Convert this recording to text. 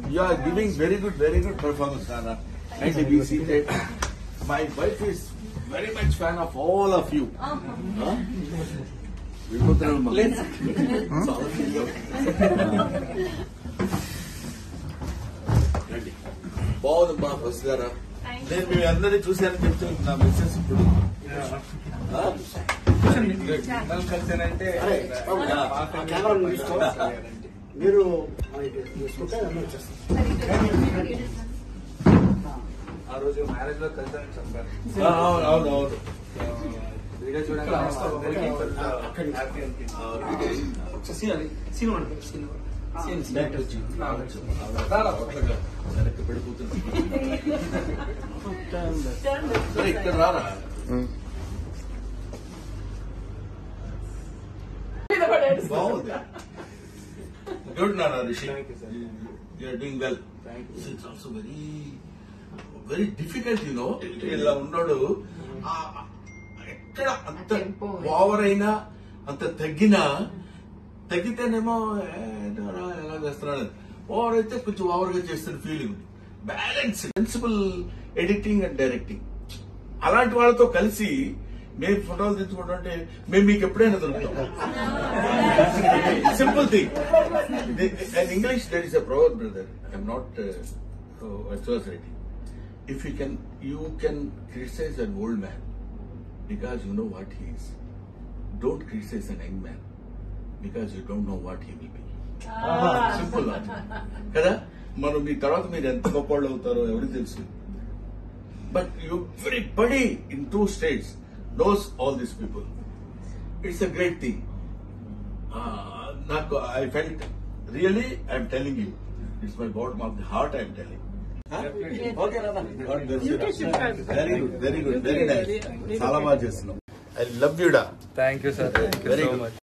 You are giving very good, very good performance, Nana. Kindly be seated. My wife is very much fan of all of you. Huh? విభూతులమ్మ. రండి. బాగుందమ్మా bus గారా నేను మీ అందరినీ చూశానని చెప్తూ నా మిస్సెస్ ఇప్పుడు ఆ? మనం కలిసానంటే అరే, బాబు, మా ఆ, family కెమెరా వాళ్ళు తీసుకో. కలిసారంటే. మీరు తీసుకుంటే అన్నీ వచ్చేస్తాం ఆ రోజు మ్యారేజ్ లో కలిసానని చెప్పారు ఆ, అవును అవును అవును వీడియో చూడండి అందరికీ కొంచెం హ్యాపీ అనిపించింది డైరెక్ట్ వచ్చి. రారా, కొత్తగా. వెనక్కి పడిపోతున్నా. సరే, ఇక్కడ రారా బాగుంది గుడ్ నాన్న Rishi Thank you, sir. You're doing well Thank you. It's also very very difficult you know ఇలా ఉన్నాడు ఆ, ఎక్కడ అంత tempo. ఓవర్ అయినా అంత తగ్గినా తగ్గితేనేమో ఏ, ఏంటోరా, ఎలా చేస్తున్నాడు ఓవర్ అయితే కొంచెం ఓవర్ గా చేస్తున్న feeling balance sensible editing and directing అలాంటి వాళ్ళతో కలిసి మేము ఫోటోలు తెచ్చుకోవడం అంటే మేము మీకు ఎప్పుడైనా దొరుకుతాం simple thing in English there is a proverb, brother. I'm not uh, exaggerating. If you can, you can criticize an old man because you know what he is. Don't criticize an young man because you don't know what he will be. Simple కదా మనం మీ తర్వాత మీరు ఎంత గొప్పవాళ్ళు అవుతారో ఎవరికి తెలుసు but everybody in two states knows all these people it's a great thing నాకు I felt really I'm telling you it's my bottom of the heart I'm telling okay very good very good very nice చాలా బాగా చేస్తున్నాం I love యూడా thank you sir thank you Very so good. Much